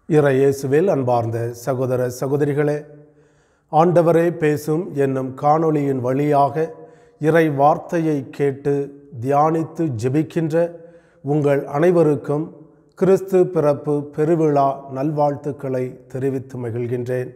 இறை இயேசுவில் அன்பார்ந்த சகோதர சகோதரிகளே ஆண்டவரே பேசும் என்னும் காணொளியின் வழியாக இறை வார்த்தையை கேட்டு தியானித்து ஜெபிக்கின்ற உங்கள் அனைவருக்கும் கிறிஸ்து பிறப்பு பெருவிழா நல்வாழ்த்துக்களை தெரிவித்து மகிழ்கின்றேன்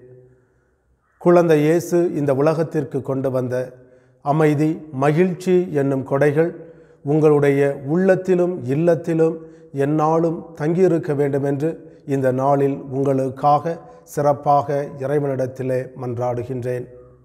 குழந்தை இயேசு இந்த உலகத்திற்கு கொண்டு வந்த அமைதி மகிழ்ச்சி என்னும் கொடைகள் உங்களுடைய உள்ளத்திலும் இல்லத்திலும் எந்நாளும் தங்கியிருக்க வேண்டுமென்று இந்த நாளில் உங்களுக்காக சிறப்பாக இறைவனிடத்திலே மன்றாடுகின்றேன்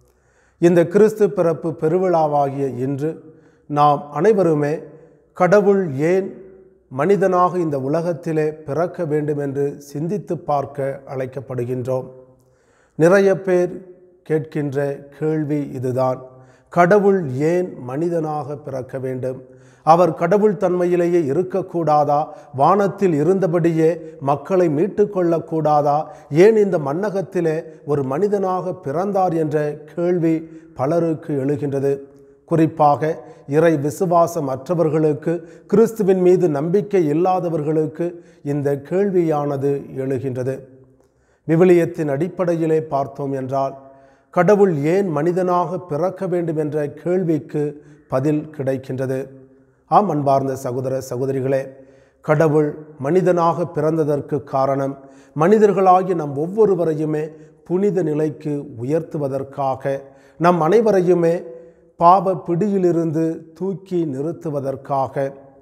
இந்த கிறிஸ்து பிறப்பு பெருவிழாவாகிய இன்று நாம் அனைவருமே கடவுள் ஏன் மனிதனாக இந்த உலகத்திலே பிறக்க வேண்டும் என்று சிந்தித்து பார்க்க அழைக்கப்படுகின்றோம் நிறைய பேர் கேட்கின்ற கேள்வி இதுதான் கடவுள் ஏன் மனிதனாக பிறக்க வேண்டும் அவர் கடவுள் தன்மையிலேயே இருக்கக்கூடாதா வானத்தில் இருந்தபடியே மக்களை மீட்டு கொள்ளக்கூடாதா ஏன் இந்த மன்னகத்திலே ஒரு மனிதனாக பிறந்தார் என்ற கேள்வி பலருக்கு எழுகின்றது குறிப்பாக இறை விசுவாசம் அற்றவர்களுக்கு கிறிஸ்துவின் மீது நம்பிக்கை இல்லாதவர்களுக்கு இந்த கேள்வியானது எழுகின்றது விவிலியத்தின் அடிப்படையிலே பார்த்தோம் என்றால் கடவுள் ஏன் மனிதனாக பிறக்க வேண்டும் என்ற கேள்விக்கு பதில் கிடைக்கின்றது ஆம் அன்பார்ந்த சகோதர சகோதரிகளே கடவுள் மனிதனாக பிறந்ததற்கு காரணம் மனிதர்களாகி நம் ஒவ்வொருவரையுமே புனித நிலைக்கு உயர்த்துவதற்காக நம் அனைவரையுமே பாவ பிடியிலிருந்து தூக்கி நிறுத்துவதற்காக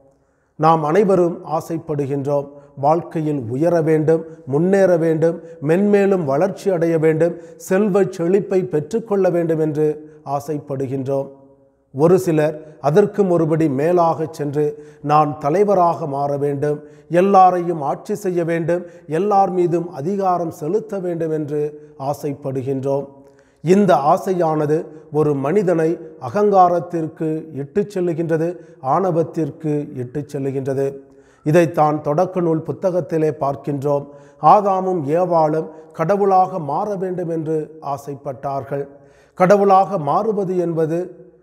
நாம் அனைவரும் ஆசைப்படுகின்றோம் வாழ்க்கையில் உயர வேண்டும் முன்னேற வேண்டும் மென்மேலும் வளர்ச்சி அடைய வேண்டும் செல்வ செழிப்பை பெற்றுக்கொள்ள வேண்டும் என்று ஆசைப்படுகின்றோம் ஒரு சிலர் அதற்கும் ஒருபடி மேலாக சென்று நான் தலைவராக மாற வேண்டும் எல்லாரையும் ஆட்சி செய்ய வேண்டும் எல்லார் மீதும் அதிகாரம் செலுத்த வேண்டும் என்று ஆசைப்படுகின்றோம் இந்த ஆசையானது ஒரு மனிதனை அகங்காரத்திற்கு இட்டுச் செல்லுகின்றது ஆணவத்திற்கு இட்டுச் செல்லுகின்றது இதைத்தான் தொடக்க நூல் புத்தகத்திலே பார்க்கின்றோம் ஆதாமும் ஏவாளும் கடவுளாக மாற வேண்டும் என்று ஆசைப்பட்டார்கள் கடவுளாக மாறுவது என்பது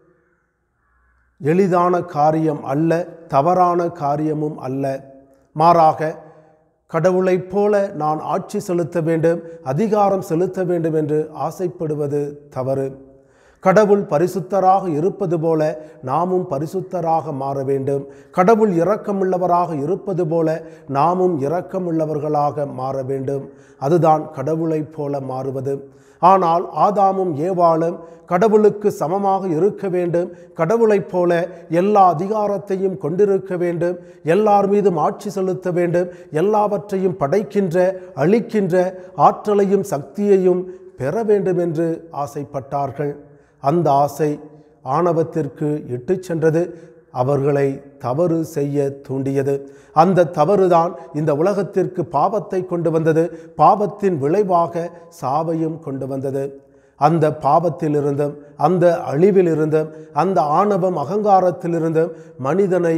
எளிதான காரியம் அல்ல தவறான காரியமும் அல்ல மாறாக கடவுளைப் போல நான் ஆட்சி செலுத்த வேண்டும் அதிகாரம் செலுத்த வேண்டும் என்று ஆசைப்படுவது தவறு கடவுள் பரிசுத்தராக இருப்பது போல நாமும் பரிசுத்தராக மாற வேண்டும் கடவுள் இரக்கமுள்ளவராக இருப்பது போல நாமும் இரக்கமுள்ளவர்களாக மாற வேண்டும் அதுதான் கடவுளைப் போல மாறுவது ஆனால் ஆதாமும் ஏவாளும் கடவுளுக்கு சமமாக இருக்க வேண்டும் கடவுளைப் போல எல்லா அதிகாரத்தையும் கொண்டிருக்க வேண்டும் எல்லார் மீதும் ஆட்சி செலுத்த வேண்டும் எல்லாவற்றையும் படைக்கின்ற அழிக்கின்ற ஆற்றலையும் சக்தியையும் பெற வேண்டும் என்று ஆசைப்பட்டார்கள் அந்த ஆசை ஆணவத்திற்கு இட்டு சென்றது அவர்களை தவறு செய்ய தூண்டியது அந்த தவறுதான் இந்த உலகத்திற்கு பாவத்தை கொண்டு வந்தது பாவத்தின் விளைவாக சாவையும் கொண்டு வந்தது அந்த பாவத்திலிருந்தும் அந்த அழிவிலிருந்தும் அந்த ஆணவம் அகங்காரத்திலிருந்தும் மனிதனை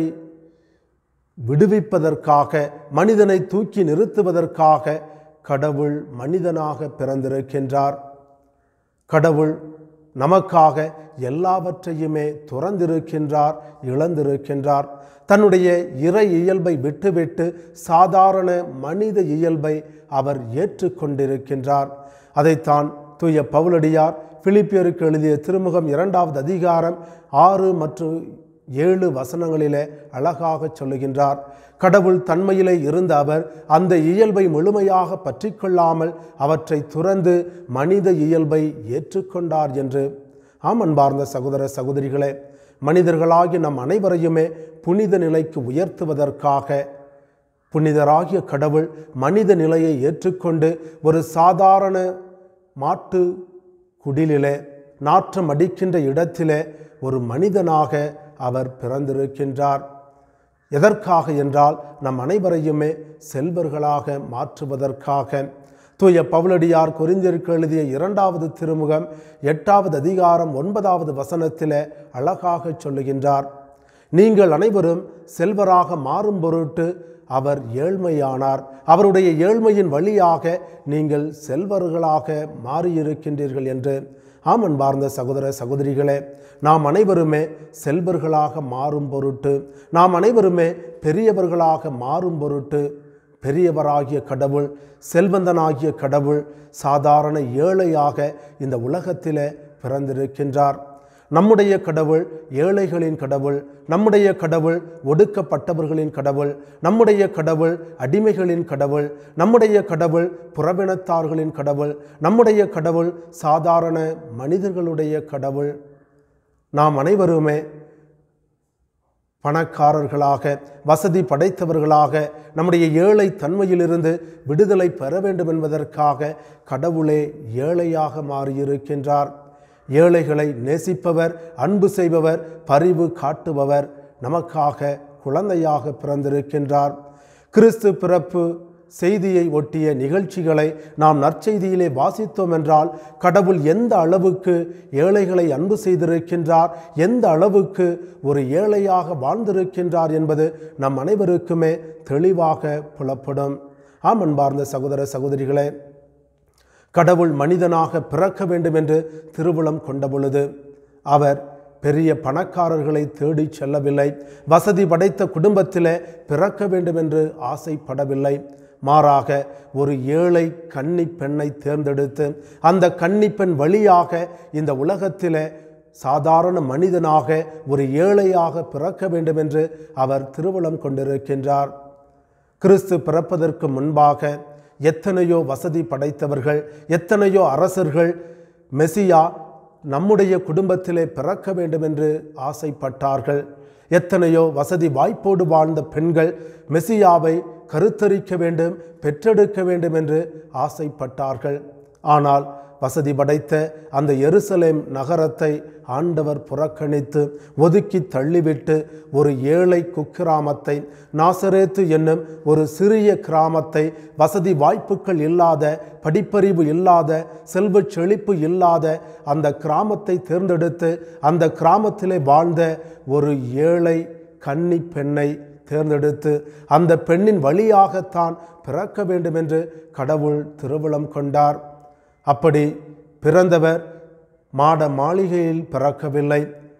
விடுவிப்பதற்காக மனிதனை தூக்கி நிறுத்துவதற்காக கடவுள் மனிதனாக பிறந்திருக்கின்றார் கடவுள் நமக்காக எல்லாவற்றையுமே துறந்திருக்கின்றார் இழந்திருக்கின்றார் தன்னுடைய இறை இயல்பை விட்டுவிட்டு சாதாரண மனித இயல்பை அவர் ஏற்றுக்கொண்டிருக்கின்றார் அதைத்தான் தூய பவுலடியார் பிலிப்பியருக்கு எழுதிய திருமுகம் இரண்டாவது அதிகாரம் ஆறு மற்றும் ஏழு வசனங்களிலே அழகாக சொல்லுகின்றார் கடவுள் தன்மையிலே இருந்த அவர் அந்த இயல்பை முழுமையாக பற்றி கொள்ளாமல் அவற்றை துறந்து மனித இயல்பை ஏற்றுக்கொண்டார் என்று ஆம் அன்பார்ந்த சகோதர சகோதரிகளே மனிதர்களாகி நம் அனைவரையுமே புனித நிலைக்கு உயர்த்துவதற்காக புனிதராகிய கடவுள் மனித நிலையை ஏற்றுக்கொண்டு ஒரு சாதாரண மாட்டு குடிலிலே நாற்றம் அடிக்கின்ற இடத்திலே ஒரு மனிதனாக அவர் பிறந்திருக்கின்றார் எதற்காக என்றால் நம் அனைவரையுமே செல்வர்களாக மாற்றுவதற்காக தூய பவுலடியார் குறிந்திற்கு எழுதிய இரண்டாவது திருமுகம் எட்டாவது அதிகாரம் ஒன்பதாவது வசனத்திலே அழகாக சொல்லுகின்றார் நீங்கள் அனைவரும் செல்வராக மாறும் பொருட்டு அவர் ஏழ்மையானார் அவருடைய ஏழ்மையின் வழியாக நீங்கள் செல்வர்களாக மாறியிருக்கின்றீர்கள் என்று ஆம் அன்பார்ந்த சகோதர சகோதரிகளே நாம் அனைவருமே செல்வர்களாக மாறும் பொருட்டு நாம் அனைவருமே பெரியவர்களாக மாறும் பொருட்டு பெரியவராகிய கடவுள் செல்வந்தனாகிய கடவுள் சாதாரண ஏழையாக இந்த உலகத்திலே பிறந்திருக்கின்றார் நம்முடைய கடவுள் ஏழைகளின் கடவுள் நம்முடைய கடவுள் ஒடுக்கப்பட்டவர்களின் கடவுள் நம்முடைய கடவுள் அடிமைகளின் கடவுள் நம்முடைய கடவுள் புறவினத்தார்களின் கடவுள் நம்முடைய கடவுள் சாதாரண மனிதர்களுடைய கடவுள் நாம் அனைவருமே பணக்காரர்களாக வசதி படைத்தவர்களாக நம்முடைய ஏழை தன்மையிலிருந்து விடுதலை பெற வேண்டும் என்பதற்காக கடவுளே ஏழையாக மாறியிருக்கின்றார் ஏழைகளை நேசிப்பவர் அன்பு செய்பவர் பரிவு காட்டுபவர் நமக்காக குழந்தையாக பிறந்திருக்கின்றார் கிறிஸ்து பிறப்பு செய்தியை ஒட்டிய நிகழ்ச்சிகளை நாம் நற்செய்தியிலே வாசித்தோம் என்றால் கடவுள் எந்த அளவுக்கு ஏழைகளை அன்பு செய்திருக்கின்றார் எந்த அளவுக்கு ஒரு ஏழையாக வாழ்ந்திருக்கின்றார் என்பது நம் அனைவருக்குமே தெளிவாக புலப்படும் ஆம் அன்பார்ந்த சகோதர சகோதரிகளே கடவுள் மனிதனாக பிறக்க வேண்டும் என்று திருவுளம் கொண்ட பொழுது அவர் பெரிய பணக்காரர்களை தேடி செல்லவில்லை வசதி படைத்த குடும்பத்திலே பிறக்க வேண்டும் என்று ஆசைப்படவில்லை மாறாக ஒரு ஏழை கன்னி பெண்ணை தேர்ந்தெடுத்து அந்த கன்னி பெண் வழியாக இந்த உலகத்திலே சாதாரண மனிதனாக ஒரு ஏழையாக பிறக்க வேண்டும் என்று அவர் திருவுளம் கொண்டிருக்கின்றார் கிறிஸ்து பிறப்பதற்கு முன்பாக எத்தனையோ வசதி படைத்தவர்கள் எத்தனையோ அரசர்கள் மெசியா நம்முடைய குடும்பத்திலே பிறக்க வேண்டும் என்று ஆசைப்பட்டார்கள் எத்தனையோ வசதி வாய்ப்போடு வாழ்ந்த பெண்கள் மெசியாவை கருத்தரிக்க வேண்டும் பெற்றெடுக்க வேண்டும் என்று ஆசைப்பட்டார்கள் ஆனால் வசதி படைத்த அந்த எருசலேம் நகரத்தை ஆண்டவர் புறக்கணித்து ஒதுக்கி தள்ளிவிட்டு ஒரு ஏழை குக்கிராமத்தை நாசரேத்து என்னும் ஒரு சிறிய கிராமத்தை வசதி வாய்ப்புகள் இல்லாத படிப்பறிவு இல்லாத செல்வச் செழிப்பு இல்லாத அந்த கிராமத்தை தேர்ந்தெடுத்து அந்த கிராமத்திலே வாழ்ந்த ஒரு ஏழை கன்னி பெண்ணை தேர்ந்தெடுத்து அந்த பெண்ணின் வழியாகத்தான் பிறக்க வேண்டும் என்று கடவுள் திருவுளம் கொண்டார் அப்படி பிறந்தவர் மாட மாளிகையில் பிறக்கவில்லை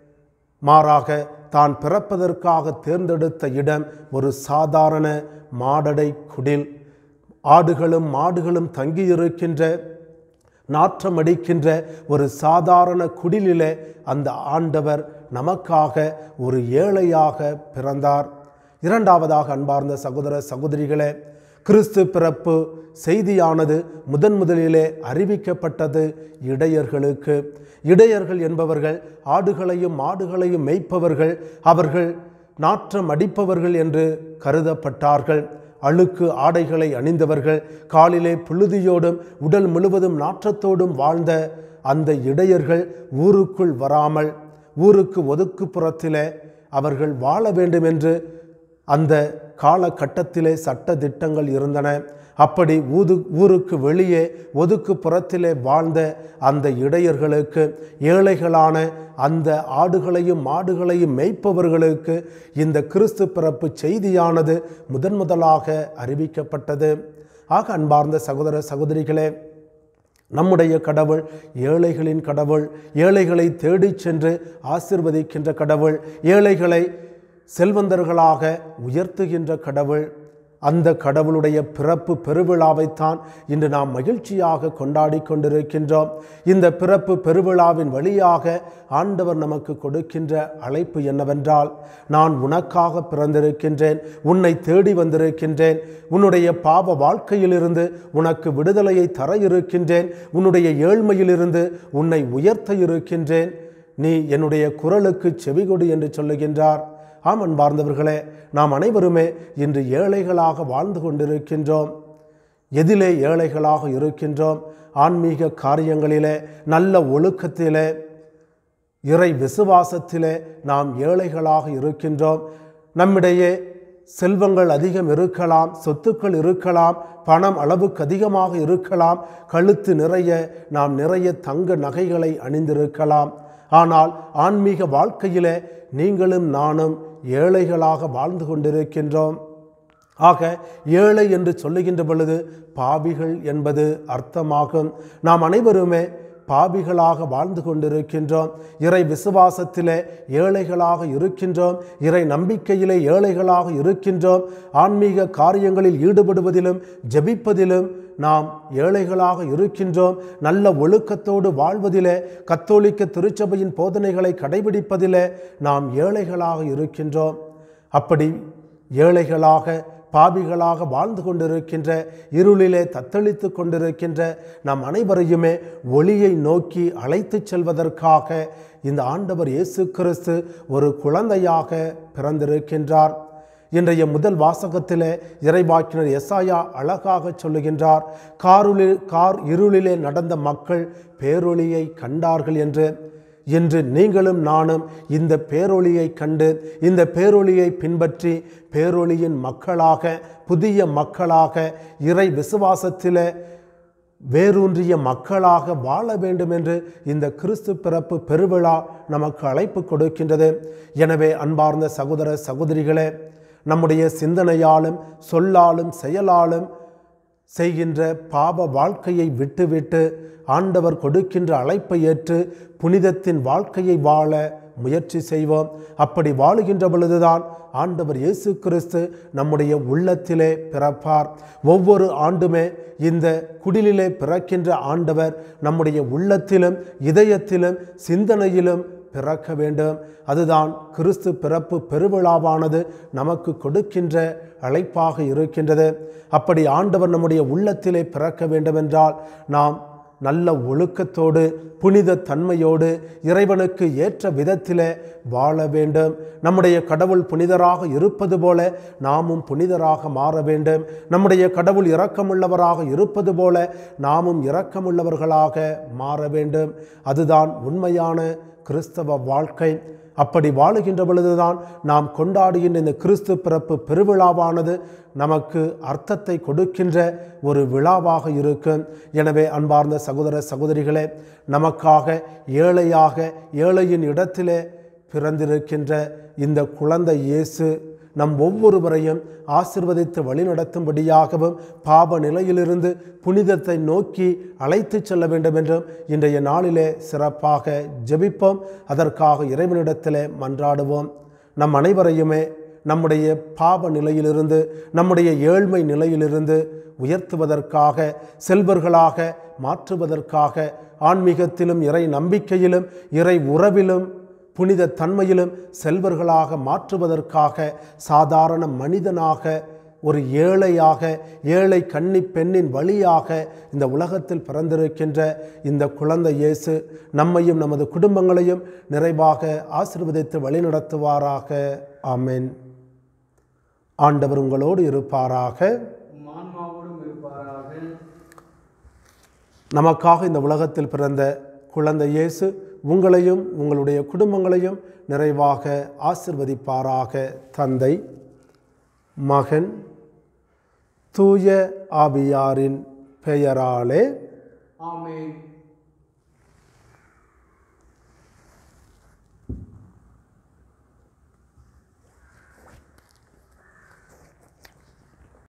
மாறாக தான் பிறப்பதற்காக தேர்ந்தெடுத்த இடம் ஒரு சாதாரண மாடடை குடில் ஆடுகளும் மாடுகளும் தங்கியிருக்கின்ற நாற்றம் அடிக்கின்ற ஒரு சாதாரண குடிலிலே அந்த ஆண்டவர் நமக்காக ஒரு ஏழையாக பிறந்தார் இரண்டாவதாக அன்பார்ந்த சகோதர சகோதரிகளே கிறிஸ்து பிறப்பு செய்தியானது முதன் முதலிலே அறிவிக்கப்பட்டது இடையர்களுக்கு இடையர்கள் என்பவர்கள் ஆடுகளையும் மாடுகளையும் மேய்ப்பவர்கள் அவர்கள் நாற்றம் அடிப்பவர்கள் என்று கருதப்பட்டார்கள் அழுக்கு ஆடைகளை அணிந்தவர்கள் காலிலே புழுதியோடும் உடல் முழுவதும் நாற்றத்தோடும் வாழ்ந்த அந்த இடையர்கள் ஊருக்குள் வராமல் ஊருக்கு ஒதுக்குப்புறத்திலே அவர்கள் வாழ வேண்டும் என்று அந்த காலகட்டத்திலே சட்ட திட்டங்கள் இருந்தன அப்படி ஊது ஊருக்கு வெளியே ஒதுக்கு புறத்திலே வாழ்ந்த அந்த இடையர்களுக்கு ஏழைகளான அந்த ஆடுகளையும் மாடுகளையும் மேய்ப்பவர்களுக்கு இந்த கிறிஸ்து பிறப்பு செய்தியானது முதன் முதலாக அறிவிக்கப்பட்டது ஆக அன்பார்ந்த சகோதர சகோதரிகளே நம்முடைய கடவுள் ஏழைகளின் கடவுள் ஏழைகளை தேடிச் சென்று ஆசிர்வதிக்கின்ற கடவுள் ஏழைகளை செல்வந்தர்களாக உயர்த்துகின்ற கடவுள் அந்த கடவுளுடைய பிறப்பு பெருவிழாவைத்தான் இன்று நாம் மகிழ்ச்சியாக கொண்டாடி கொண்டிருக்கின்றோம் இந்த பிறப்பு பெருவிழாவின் வழியாக ஆண்டவர் நமக்கு கொடுக்கின்ற அழைப்பு என்னவென்றால் நான் உனக்காக பிறந்திருக்கின்றேன் உன்னை தேடி வந்திருக்கின்றேன் உன்னுடைய பாவ வாழ்க்கையிலிருந்து உனக்கு விடுதலையை தர இருக்கின்றேன் உன்னுடைய ஏழ்மையிலிருந்து உன்னை உயர்த்த இருக்கின்றேன் நீ என்னுடைய குரலுக்கு செவிகொடு என்று சொல்லுகின்றார் ஆம் அன்பார்ந்தவர்களே நாம் அனைவருமே இன்று ஏழைகளாக வாழ்ந்து கொண்டிருக்கின்றோம் எதிலே ஏழைகளாக இருக்கின்றோம் ஆன்மீக காரியங்களிலே நல்ல ஒழுக்கத்திலே இறை விசுவாசத்திலே நாம் ஏழைகளாக இருக்கின்றோம் நம்மிடையே செல்வங்கள் அதிகம் இருக்கலாம் சொத்துக்கள் இருக்கலாம் பணம் அளவுக்கு அதிகமாக இருக்கலாம் கழுத்து நிறைய நாம் நிறைய தங்க நகைகளை அணிந்திருக்கலாம் ஆனால் ஆன்மீக வாழ்க்கையிலே நீங்களும் நானும் ஏழைகளாக வாழ்ந்து கொண்டிருக்கின்றோம் ஆக ஏழை என்று சொல்லுகின்ற பொழுது பாவிகள் என்பது அர்த்தமாகும் நாம் அனைவருமே பாவிகளாக வாழ்ந்து கொண்டிருக்கின்றோம் இறை விசுவாசத்திலே ஏழைகளாக இருக்கின்றோம் இறை நம்பிக்கையிலே ஏழைகளாக இருக்கின்றோம் ஆன்மீக காரியங்களில் ஈடுபடுவதிலும் ஜெபிப்பதிலும் நாம் ஏழைகளாக இருக்கின்றோம் நல்ல ஒழுக்கத்தோடு வாழ்வதிலே கத்தோலிக்க திருச்சபையின் போதனைகளை கடைபிடிப்பதிலே நாம் ஏழைகளாக இருக்கின்றோம் அப்படி ஏழைகளாக பாவிகளாக வாழ்ந்து கொண்டிருக்கின்ற இருளிலே தத்தளித்து கொண்டிருக்கின்ற நம் அனைவரையுமே ஒளியை நோக்கி அழைத்துச் செல்வதற்காக இந்த ஆண்டவர் இயேசு கிறிஸ்து ஒரு குழந்தையாக பிறந்திருக்கின்றார் இன்றைய முதல் வாசகத்திலே இறைவாக்கினர் எஸ்ஆயா அழகாக சொல்லுகின்றார் காருளில் கார் இருளிலே நடந்த மக்கள் பேரொளியை கண்டார்கள் என்று இன்று நீங்களும் நானும் இந்த பேரொளியை கண்டு இந்த பேரொளியை பின்பற்றி பேரொளியின் மக்களாக புதிய மக்களாக இறை விசுவாசத்திலே வேரூன்றிய மக்களாக வாழ வேண்டும் என்று இந்த கிறிஸ்து பிறப்பு பெருவிழா நமக்கு அழைப்பு கொடுக்கின்றது எனவே அன்பார்ந்த சகோதர சகோதரிகளே நம்முடைய சிந்தனையாலும் சொல்லாலும் செயலாலும் செய்கின்ற பாவ வாழ்க்கையை விட்டுவிட்டு ஆண்டவர் கொடுக்கின்ற அழைப்பை ஏற்று புனிதத்தின் வாழ்க்கையை வாழ முயற்சி செய்வோம் அப்படி வாழுகின்ற பொழுதுதான் ஆண்டவர் இயேசு கிறிஸ்து நம்முடைய உள்ளத்திலே பிறப்பார் ஒவ்வொரு ஆண்டுமே இந்த குடிலிலே பிறக்கின்ற ஆண்டவர் நம்முடைய உள்ளத்திலும் இதயத்திலும் சிந்தனையிலும் பிறக்க வேண்டும் அதுதான் கிறிஸ்து பிறப்பு பெருவிழாவானது நமக்கு கொடுக்கின்ற அழைப்பாக இருக்கின்றது அப்படி ஆண்டவர் நம்முடைய உள்ளத்திலே பிறக்க வேண்டுமென்றால் நாம் நல்ல ஒழுக்கத்தோடு புனித தன்மையோடு இறைவனுக்கு ஏற்ற விதத்திலே வாழ வேண்டும் நம்முடைய கடவுள் புனிதராக இருப்பது போல நாமும் புனிதராக மாற வேண்டும் நம்முடைய கடவுள் இரக்கமுள்ளவராக இருப்பது போல நாமும் இரக்கமுள்ளவர்களாக மாற வேண்டும் அதுதான் உண்மையான கிறிஸ்தவ வாழ்க்கை அப்படி வாழுகின்ற பொழுதுதான் நாம் கொண்டாடுகின்ற இந்த கிறிஸ்து பிறப்பு பெருவிழாவானது நமக்கு அர்த்தத்தை கொடுக்கின்ற ஒரு விழாவாக இருக்கும் எனவே அன்பார்ந்த சகோதர சகோதரிகளே நமக்காக ஏழையாக ஏழையின் இடத்திலே பிறந்திருக்கின்ற இந்த குழந்தை இயேசு நம் ஒவ்வொருவரையும் ஆசிர்வதித்து வழிநடத்தும்படியாகவும் பாவ நிலையிலிருந்து புனிதத்தை நோக்கி அழைத்து செல்ல வேண்டும் என்றும் இன்றைய நாளிலே சிறப்பாக ஜெபிப்போம் அதற்காக இறைவனிடத்திலே மன்றாடுவோம் நம் அனைவரையுமே நம்முடைய பாவ நிலையிலிருந்து நம்முடைய ஏழ்மை நிலையிலிருந்து உயர்த்துவதற்காக செல்வர்களாக மாற்றுவதற்காக ஆன்மீகத்திலும் இறை நம்பிக்கையிலும் இறை உறவிலும் புனித தன்மையிலும் செல்வர்களாக மாற்றுவதற்காக சாதாரண மனிதனாக ஒரு ஏழையாக ஏழை கன்னி பெண்ணின் வழியாக இந்த உலகத்தில் பிறந்திருக்கின்ற இந்த குழந்தை இயேசு நம்மையும் நமது குடும்பங்களையும் நிறைவாக ஆசிர்வதித்து வழிநடத்துவாராக ஆமென் ஆண்டவர் உங்களோடு இருப்பாராக உம் ஆன்மாவோடும் இருப்பாராக நமக்காக இந்த உலகத்தில் பிறந்த குழந்தை இயேசு உங்களையும் உங்களுடைய குடும்பங்களையும் நிறைவாக ஆசிர்வதிப்பாராக தந்தை மகன் தூய ஆவியாரின் பெயராலே ஆமென்